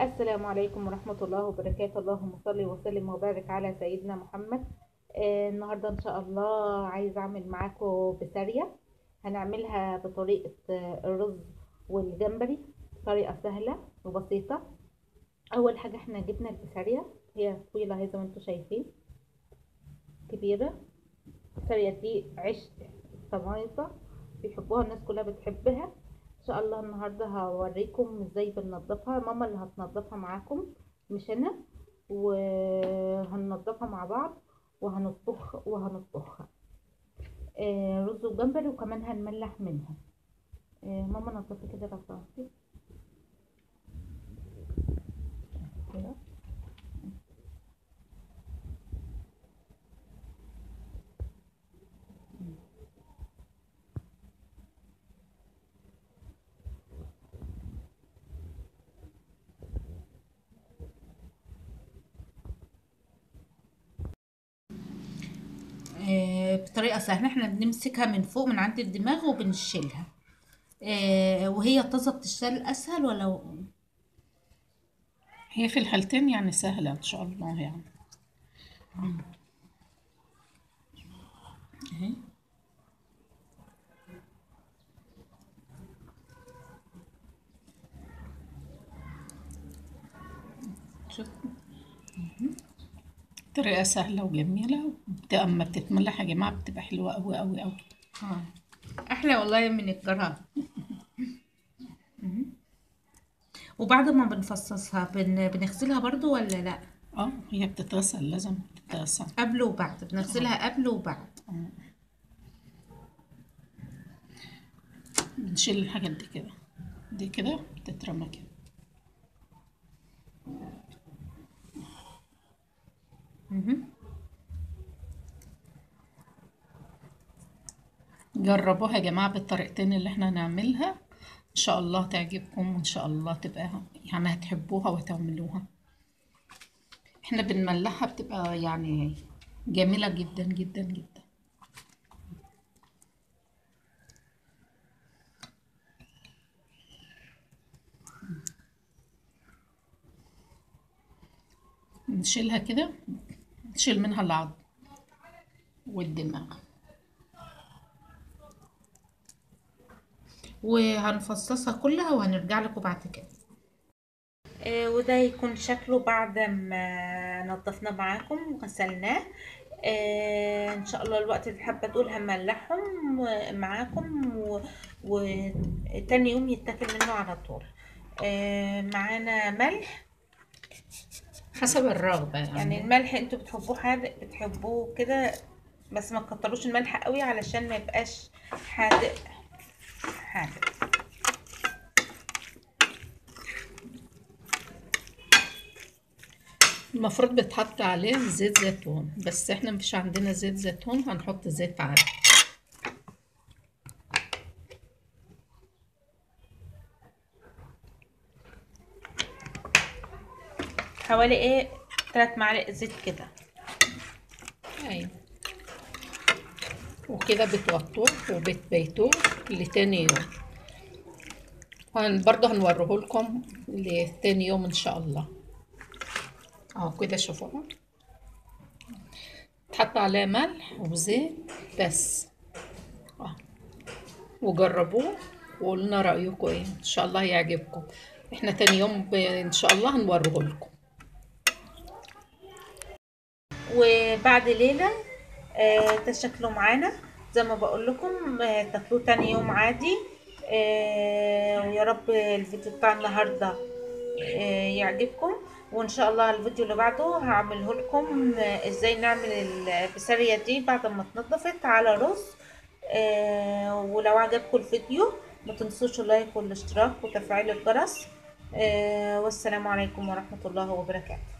السلام عليكم ورحمة الله وبركاته اللهم صل وسلم وبارك على سيدنا محمد آه النهاردة إن شاء الله عايزة أعمل معاكم بسارية هنعملها بطريقة آه، الرز والجمبري طريقة سهلة وبسيطة أول حاجة احنا جبنا البسارية هي طويلة اهي زي ما انتوا شايفين كبيرة البسارية دي عشق الصمايطة بيحبوها الناس كلها بتحبها ان شاء الله النهارده هوريكم ازاي بننضفها ماما اللي هتنضفها معاكم مش انا وهننضفها مع بعض وهنطبخ وهنطبخها آه رز وجمبري وكمان هنملح منها آه ماما نضفي كده لو سمحتي كده. آه، بطريقة سهلة احنا بنمسكها من فوق من عند الدماغ وبنشيلها آه، وهي طازة بتشتغل أسهل ولا هي في الحالتين يعني سهلة إن شاء الله يعني أهي شوف طريقة سهلة وجميلة وبت- أما بتتملح يا جماعة بتبقى حلوة أوي أوي أوي آه. أحلى والله من الجراد مهم. وبعد ما بنفصصها بن... بنغسلها برضو ولا لا اه هي بتتغسل لازم تتغسل قبل وبعد بنغسلها قبل وبعد بنشيل الحاجات دي كده دي كده بتترمى كده مهم. جربوها يا جماعة بالطريقتين اللي احنا هنعملها ان شاء الله تعجبكم وان شاء الله تبقى يعني هتحبوها وتعملوها احنا بنملحها بتبقى يعني جميلة جدا جدا جدا نشيلها كده نشيل منها العظم والدماغ وهنفصصها كلها وهنرجع لكم بعد كده آه وده يكون شكله بعد ما نضفناه معاكم وغسلناه آه ان شاء الله الوقت اللي حابه دول هنملحهم معاكم و- وتاني يوم يتاكل منه على طول آه معانا ملح حسب الرغبة يعني يعني الملح انتوا بتحبوه حادق بتحبوه كده بس ما تكتروش الملح قوي علشان ما يبقاش حادق حادق المفروض بتحط عليه زيت زيتون بس احنا مفيش عندنا زيت زيتون هنحط زيت عادي حوالي ايه تلات معالق زيت كده ايوه وكده بتوطوه وبتبيتوه لتاني يوم وهن برضه هنوريه لكم لتاني يوم ان شاء الله اهو كده شوفوها تحط عليه ملح وزيت بس اه وجربوه وقولنا رأيكم ايه ان شاء الله يعجبكم احنا تاني يوم ب... ان شاء الله هنوريه لكم وبعد ليلة آه تشكلوا معانا زي ما بقول لكم آه تاكلوه تاني يوم عادي آه ويا رب الفيديو بتاع النهاردة آه يعجبكم وان شاء الله الفيديو اللي بعده هعمله لكم آه ازاي نعمل البسارية دي بعد ما اتنضفت على رز آه ولو عجبكم الفيديو ما تنسوش اللايك والاشتراك وتفعيل الجرس آه والسلام عليكم ورحمة الله وبركاته